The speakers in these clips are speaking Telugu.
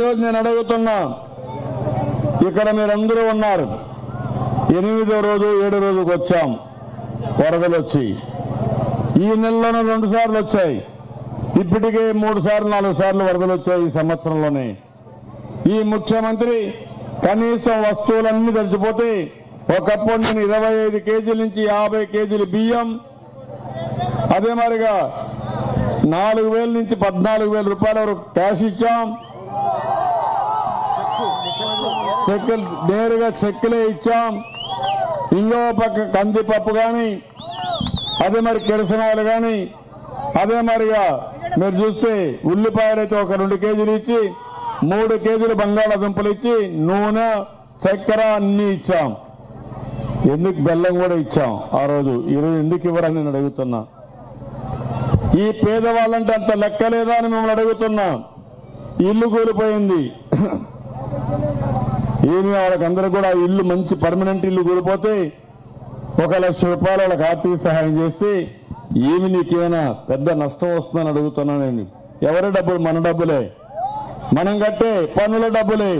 ఈరోజు నేను అడుగుతున్నా ఇక్కడ మీరందరూ ఉన్నారు ఎనిమిదో రోజు ఏడో రోజుకి వచ్చాం వరదలు వచ్చి ఈ నెలలోనే రెండు సార్లు వచ్చాయి ఇప్పటికే మూడు సార్లు నాలుగు సార్లు వరదలు వచ్చాయి ఈ సంవత్సరంలోనే ఈ ముఖ్యమంత్రి కనీసం వస్తువులన్నీ తెచ్చిపోతే ఒకప్పుడు నేను ఇరవై ఐదు కేజీల నుంచి యాభై కేజీలు బియ్యం అదే మరిగా నాలుగు వేల నుంచి పద్నాలుగు వేల రూపాయల వరకు క్యాష్ ఇచ్చాం చెక్కులు నేరుగా చెక్కులే ఇచ్చాం ఇంకో పక్క కందిపప్పు కానీ అదే మరి కిరసనాయలు కానీ అదే మరిగా మీరు చూస్తే ఉల్లిపాయలు అయితే ఒక రెండు కేజీలు ఇచ్చి మూడు కేజీలు బంగాళాదుంపలు ఇచ్చి నూనె చక్కెర అన్ని ఇచ్చాం ఎందుకు బెల్లం కూడా ఇచ్చాం ఆ రోజు ఈరోజు ఎందుకు ఇవ్వరని నేను అడుగుతున్నా ఈ పేదవాళ్ళంటే అంత లెక్కలేదా అని మిమ్మల్ని అడుగుతున్నా ఇల్లు కూలిపోయింది ఏమి వాళ్ళకందరూ కూడా ఇల్లు మంచి పర్మనెంట్ ఇల్లు కూలిపోతే ఒక లక్ష రూపాయలు వాళ్ళకి ఆర్థిక సహాయం చేస్తే ఏమి నీకేమైనా పెద్ద నష్టం వస్తుందని అడుగుతున్నా నేను ఎవరి డబ్బులు మన డబ్బులే మనం కట్టే పన్నుల డబ్బులే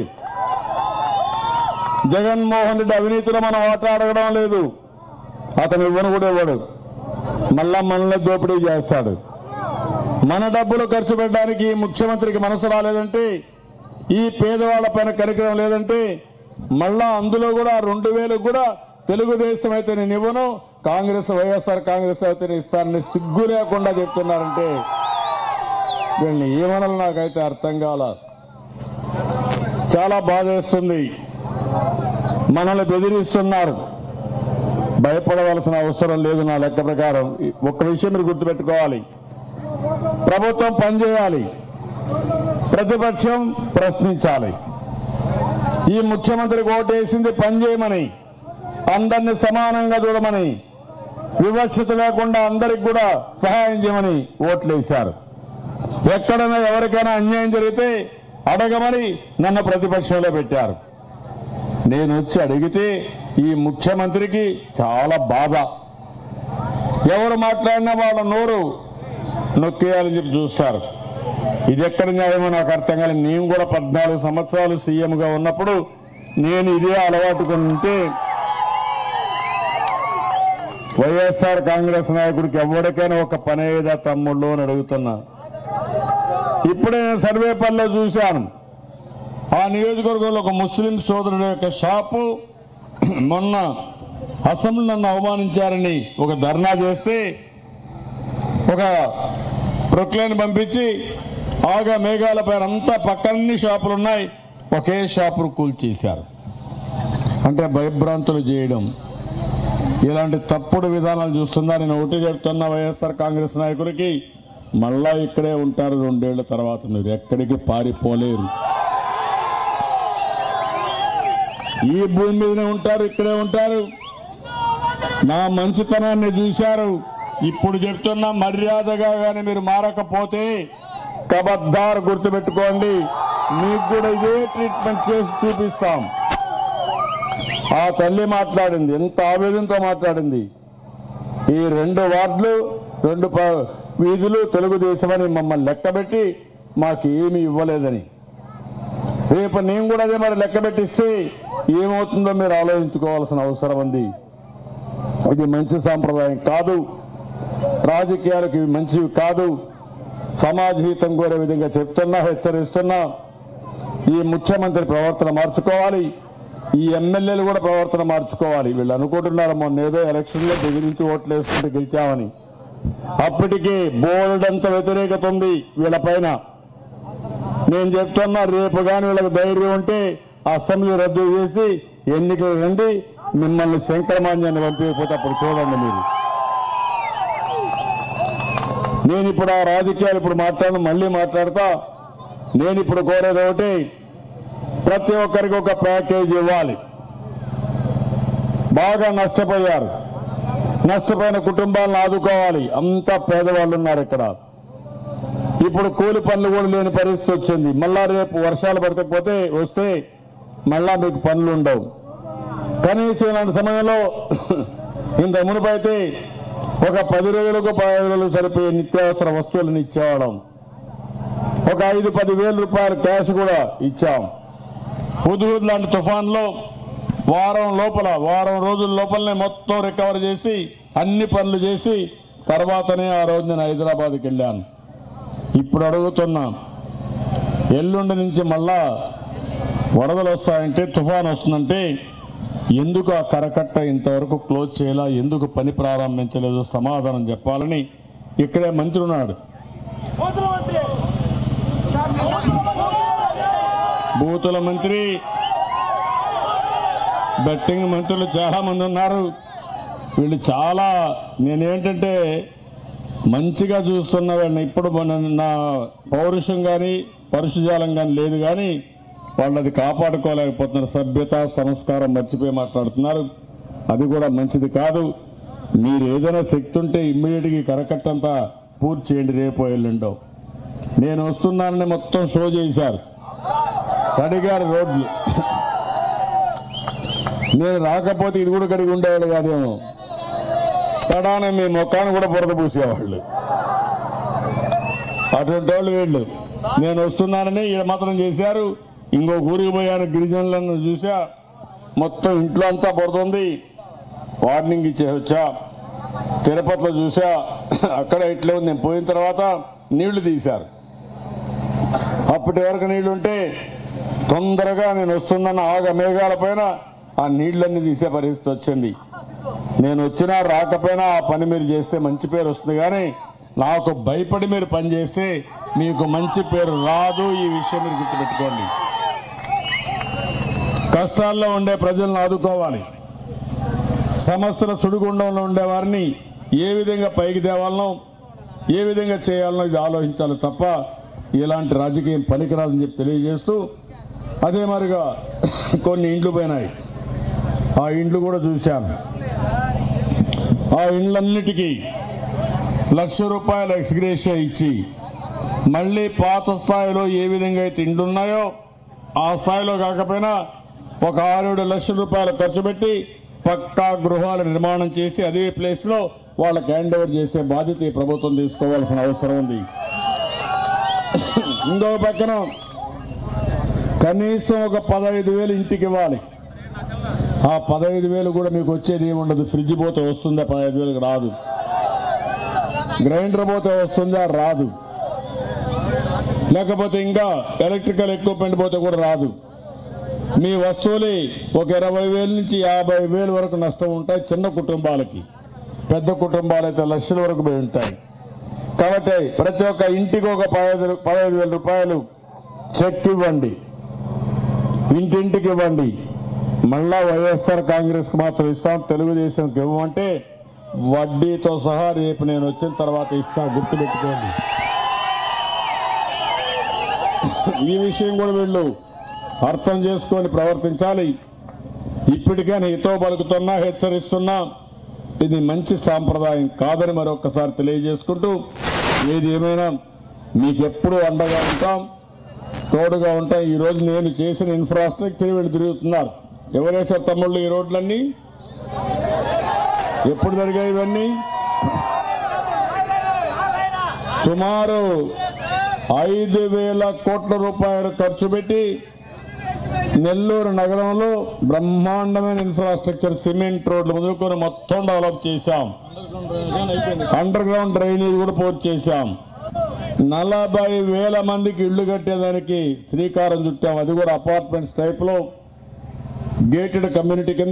జగన్మోహన్ రెడ్డి అవినీతిలో మనం ఆట అడగడం లేదు అతను ఇవ్వను కూడా ఇవ్వడు మళ్ళా మనల్ని దోపిడీ చేస్తాడు మన డబ్బులు ఖర్చు పెట్టడానికి ఈ ముఖ్యమంత్రికి మనసు రాలేదంటే ఈ పేదవాళ్ళ పైన కనికరం లేదంటే మళ్ళా అందులో కూడా రెండు వేలు కూడా తెలుగుదేశం అయితే నేను ఇవ్వను కాంగ్రెస్ వైఎస్ఆర్ కాంగ్రెస్ అయితే నేను ఇస్తానని సిగ్గు లేకుండా చెప్తున్నారంటే వీళ్ళని ఏమనాలి నాకైతే అర్థం కాల చాలా బాధేస్తుంది మనల్ని బెదిరిస్తున్నారు భయపడవలసిన అవసరం లేదు నా లెక్క ప్రకారం ఒక్క విషయం మీరు గుర్తుపెట్టుకోవాలి ప్రభుత్వం పనిచేయాలి ప్రతిపక్షం ప్రశ్నించాలి ఈ ముఖ్యమంత్రికి ఓటేసింది పనిచేయమని అందరిని సమానంగా చూడమని వివక్షత లేకుండా అందరికి కూడా సహాయం చేయమని ఓట్లు వేశారు ఎక్కడైనా ఎవరికైనా అన్యాయం జరిగితే అడగమని నన్ను ప్రతిపక్షంలో పెట్టారు నేను వచ్చి అడిగితే ఈ ముఖ్యమంత్రికి చాలా బాధ ఎవరు మాట్లాడినా వాళ్ళ నోరు నొక్కేయాలని చెప్పి చూస్తారు ఇది ఎక్కడ న్యాయమో నాకు అర్థం కాదు నేను కూడా పద్నాలుగు సంవత్సరాలు సీఎంగా ఉన్నప్పుడు నేను ఇదే అలవాటుకుంటే వైఎస్ఆర్ కాంగ్రెస్ నాయకుడికి ఎవరికైనా ఒక పని ఏదా తమ్ముళ్ళు అని అడుగుతున్నా ఇప్పుడే నేను సర్వేపల్లిలో చూశాను ఆ నియోజకవర్గంలో ఒక ముస్లిం సోదరుడు యొక్క షాపు మొన్న అసెంబ్లీ నన్ను అవమానించారని ఒక ధర్నా చేస్తే ఒక ప్రొక్లైన్ పంపించి ఆగా మేఘాల పైన అంతా పక్కన్ని షాపులు ఉన్నాయి ఒకే షాపును కూల్చేశారు అంటే భయభ్రాంతులు చేయడం ఇలాంటి తప్పుడు విధానాలు చూస్తుందా నేను ఒకటి చెప్తున్నా వైఎస్ఆర్ కాంగ్రెస్ నాయకుడికి మళ్ళా ఇక్కడే ఉంటారు రెండేళ్ల తర్వాత మీరు ఎక్కడికి పారిపోలేరు ఈ భూమి మీదనే ఉంటారు ఇక్కడే ఉంటారు నా మంచితనాన్ని చూశారు ఇప్పుడు చెప్తున్నా మర్యాదగా కానీ మీరు మారకపోతే కబద్దార్ గుర్తుపెట్టుకోండి మీకు కూడా ఇదే ట్రీట్మెంట్ చేసి చూపిస్తాం ఆ తల్లి మాట్లాడింది ఎంత ఆవేదనతో మాట్లాడింది ఈ రెండు వార్డులు రెండు ప- వీధులు తెలుగుదేశం అని మమ్మల్ని లెక్కబెట్టి మాకు ఏమీ ఇవ్వలేదని రేపు నేను కూడా అదే మరి లెక్క పెట్టిస్తే ఏమవుతుందో మీరు ఆలోచించుకోవాల్సిన అవసరం ఉంది ఇది మంచి సాంప్రదాయం కాదు రాజకీయాలకు ఇవి మంచివి కాదు సమాజ హితం కోరే విధంగా చెప్తున్నా హెచ్చరిస్తున్నా ఈ ముఖ్యమంత్రి ప్రవర్తన మార్చుకోవాలి ఈ ఎమ్మెల్యేలు కూడా ప్రవర్తన మార్చుకోవాలి వీళ్ళు అనుకుంటున్నారు మొన్న ఏదో ఎలక్షన్లో బెదిరించి ఓట్లు వేసుకుంటూ గెలిచామని అప్పటికే బోల్డంత వ్యతిరేకత ఉంది వీళ్ళపైన నేను చెప్తున్నా రేపు కానీ వీళ్ళకి ధైర్యం ఉంటే అసెంబ్లీ రద్దు చేసి ఎన్నికలు రండి మిమ్మల్ని శంకరమాన్యాన్ని పంపించకపోతే అప్పుడు చూడండి మీరు నేను ఇప్పుడు ఆ రాజకీయాలు ఇప్పుడు మాట్లాడను మళ్ళీ మాట్లాడతా నేను ఇప్పుడు కోరేది ఒకటి ప్రతి ఒక్కరికి ఒక ప్యాకేజ్ ఇవ్వాలి బాగా నష్టపోయారు నష్టపోయిన కుటుంబాలను ఆదుకోవాలి అంతా పేదవాళ్ళు ఉన్నారు ఇక్కడ ఇప్పుడు కూలి పనులు కూడా లేని పరిస్థితి వచ్చింది మళ్ళా రేపు వర్షాలు పడకపోతే వస్తే మళ్ళా మీకు పనులు ఉండవు కనీసం ఇలాంటి సమయంలో ఇంత మునుపైతే ఒక పది రోజులకు పదిహేను రోజులకు సరిపోయే నిత్యావసర వస్తువులను ఇచ్చేవాళ్ళం ఒక ఐదు పది వేల రూపాయల క్యాష్ కూడా ఇచ్చాం హుద్హుద్ లాంటి తుఫాన్లో వారం లోపల వారం రోజుల లోపలనే మొత్తం రికవర్ చేసి అన్ని పనులు చేసి తర్వాతనే ఆ రోజు నేను హైదరాబాద్కి వెళ్ళాను ఇప్పుడు అడుగుతున్నా ఎల్లుండి నుంచి మళ్ళా వరదలు వస్తాయంటే తుఫాన్ వస్తుందంటే ఎందుకు ఆ కరకట్ట ఇంతవరకు క్లోజ్ చేయాలా ఎందుకు పని ప్రారంభించలేదు సమాధానం చెప్పాలని ఇక్కడే మంత్రి ఉన్నాడు బూతుల మంత్రి బూతుల మంత్రి బెట్టింగ్ మంత్రులు చాలా మంది ఉన్నారు వీళ్ళు చాలా నేనేంటంటే మంచిగా చూస్తున్న వాళ్ళని ఇప్పుడు మన నా పౌరుషం కానీ పరుషజాలం కానీ లేదు కానీ వాళ్ళు అది కాపాడుకోలేకపోతున్నారు సభ్యత సంస్కారం మర్చిపోయి మాట్లాడుతున్నారు అది కూడా మంచిది కాదు మీరు ఏదైనా శక్తి ఉంటే ఇమ్మీడియట్గా ఈ కరకట్టంతా పూర్తి చేయండి రేపు ఎల్లుండో నేను వస్తున్నానని మొత్తం షో చేశారు కడిగారు రోడ్లు నేను రాకపోతే ఇది కూడా కడిగి ఉండేవాళ్ళు కాదేమో తడాన మీ ముఖాన్ని కూడా బురద పూసేవాళ్ళు అటువంటి వాళ్ళు వీళ్ళు నేను వస్తున్నానని ఈడ మాత్రం చేశారు ఇంకో ఊరికి పోయాను గిరిజనులను చూసా మొత్తం ఇంట్లో అంతా బురద ఉంది వార్నింగ్ ఇచ్చే వచ్చా తిరుపతిలో చూసా అక్కడ ఇట్లే ఉంది నేను పోయిన తర్వాత నీళ్లు తీశారు అప్పటి వరకు నీళ్లు ఉంటే తొందరగా నేను వస్తున్న ఆగ మేఘాల పైన ఆ నీళ్లన్నీ తీసే పరిస్థితి వచ్చింది నేను వచ్చినా రాకపోయినా ఆ పని మీరు చేస్తే మంచి పేరు వస్తుంది కానీ నాకు భయపడి మీరు పని చేస్తే మీకు మంచి పేరు రాదు ఈ విషయం మీరు గుర్తుపెట్టుకోండి కష్టాల్లో ఉండే ప్రజలను ఆదుకోవాలి సమస్యల సుడిగుండంలో ఉండే వారిని ఏ విధంగా పైకి తేవాలనో ఏ విధంగా చేయాలనో ఇది ఆలోచించాలి తప్ప ఇలాంటి రాజకీయం పనికిరాదని చెప్పి తెలియజేస్తూ అదే మరిగా కొన్ని ఇండ్లు పోయినాయి ఆ ఇండ్లు కూడా చూశాను ఆ ఇండ్లన్నిటికీ లక్ష రూపాయల ఎక్స్గ్రేషియా ఇచ్చి మళ్ళీ పాత స్థాయిలో ఏ విధంగా అయితే ఇండ్లు ఉన్నాయో ఆ స్థాయిలో కాకపోయినా ఒక ఆరేడు లక్షల రూపాయలు ఖర్చు పెట్టి పక్కా గృహాల నిర్మాణం చేసి అదే ప్లేస్లో వాళ్ళకి హ్యాండ్ ఓవర్ చేసే బాధ్యత ఈ ప్రభుత్వం తీసుకోవాల్సిన అవసరం ఉంది ఇంకొక పక్కన కనీసం ఒక పదహైదు వేలు ఇంటికి ఇవ్వాలి ఆ పదహైదు వేలు కూడా మీకు వచ్చేది ఏముండదు ఫ్రిడ్జ్ పోతే వస్తుందా పదహైదు వేలకు రాదు గ్రైండర్ పోతే వస్తుందా రాదు లేకపోతే ఇంకా ఎలక్ట్రికల్ ఎక్విప్మెంట్ పోతే కూడా రాదు మీ వస్తువులు ఒక ఇరవై వేల నుంచి యాభై వేల వరకు నష్టం ఉంటాయి చిన్న కుటుంబాలకి పెద్ద కుటుంబాలు అయితే లక్షల వరకు పోయి ఉంటాయి కాబట్టి ప్రతి ఒక్క ఇంటికి ఒక పదహైదు పదహైదు వేల రూపాయలు చెక్ ఇవ్వండి ఇంటింటికి ఇవ్వండి మళ్ళా వైఎస్ఆర్ కాంగ్రెస్ మాత్రం ఇస్తాం తెలుగుదేశంకి ఇవ్వమంటే వడ్డీతో సహా రేపు నేను వచ్చిన తర్వాత ఇస్తా గుర్తుపెట్టుకోండి ఈ విషయం కూడా వీళ్ళు అర్థం చేసుకొని ప్రవర్తించాలి ఇప్పటికే హితో పలుకుతున్నా హెచ్చరిస్తున్నా ఇది మంచి సాంప్రదాయం కాదని మరొకసారి తెలియజేసుకుంటూ ఏది ఏమైనా మీకు ఎప్పుడూ అండగా ఉంటాం తోడుగా ఉంటాం ఈ రోజు నేను చేసిన ఇన్ఫ్రాస్ట్రక్చర్ వీళ్ళు తిరుగుతున్నారు ఎవరేసారు తమ్ముళ్ళు ఈ రోడ్లన్నీ ఎప్పుడు జరిగాయి ఇవన్నీ సుమారు ఐదు వేల కోట్ల రూపాయలు ఖర్చు పెట్టి నెల్లూరు నగరంలో బ్రహ్మాండమైన ఇన్ఫ్రాస్ట్రక్చర్ సిమెంట్ రోడ్లు మొదలుకొని మొత్తం డెవలప్ చేశాం అండర్ గ్రౌండ్ డ్రైనేజ్ కూడా పూర్తి చేశాం నలభై వేల మందికి ఇళ్లు కట్టేదానికి శ్రీకారం చుట్టాం అది కూడా అపార్ట్మెంట్స్ టైప్లో గేటెడ్ కమ్యూనిటీ కింద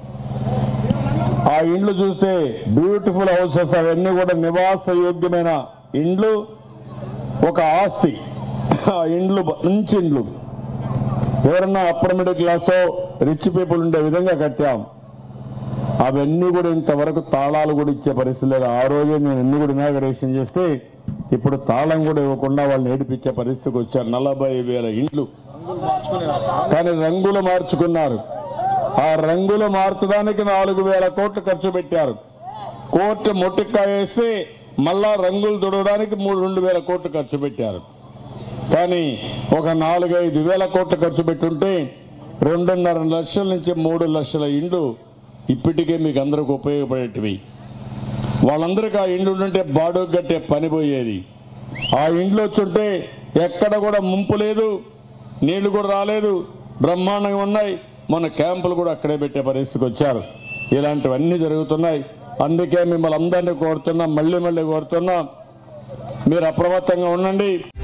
ఆ ఇండ్లు చూస్తే బ్యూటిఫుల్ హౌసెస్ అవన్నీ కూడా నివాస యోగ్యమైన ఇండ్లు ఒక ఆస్తి ఆ ఇండ్లు మంచి ఇండ్లు ఎవరన్నా upper middle class rich people ఉండే విధంగా కట్టాం అవన్నీ కూడా ఇంతవరకు తాళాలు కూడా ఇచ్చే పరిస్థితి లేదు ఆ రోజే నేను అన్ని కూడా ఇనాగరేషన్ చేస్తే ఇప్పుడు తాళం కూడా ఇవ్వకుండా వాళ్ళని ఏడిపించే పరిస్థితికి వచ్చారు నలభై వేల ఇండ్లు కానీ రంగులు మార్చుకున్నారు ఆ రంగులు మార్చడానికి నాలుగు వేల కోట్లు ఖర్చు పెట్టారు కోర్టు మొట్టికాయ వేస్తే మళ్ళా రంగులు తుడవడానికి మూడు రెండు వేల కోట్లు ఖర్చు పెట్టారు కానీ ఒక నాలుగైదు వేల కోట్లు ఖర్చు పెట్టుంటే రెండున్నర లక్షల నుంచి మూడు లక్షల ఇండ్లు ఇప్పటికే మీకు అందరికి ఉపయోగపడేటివి వాళ్ళందరికీ ఆ ఇండ్లు ఉంటే బాడోకు కట్టే పని పోయేది ఆ ఇంట్లో వచ్చుంటే ఎక్కడ కూడా ముంపు లేదు నీళ్లు కూడా రాలేదు బ్రహ్మాండంగా ఉన్నాయి మన క్యాంపులు కూడా అక్కడే పెట్టే పరిస్థితికి వచ్చారు ఇలాంటివన్నీ జరుగుతున్నాయి అందుకే మిమ్మల్ని అందరినీ కోరుతున్నాం మళ్ళీ మళ్ళీ కోరుతున్నాం మీరు అప్రమత్తంగా ఉండండి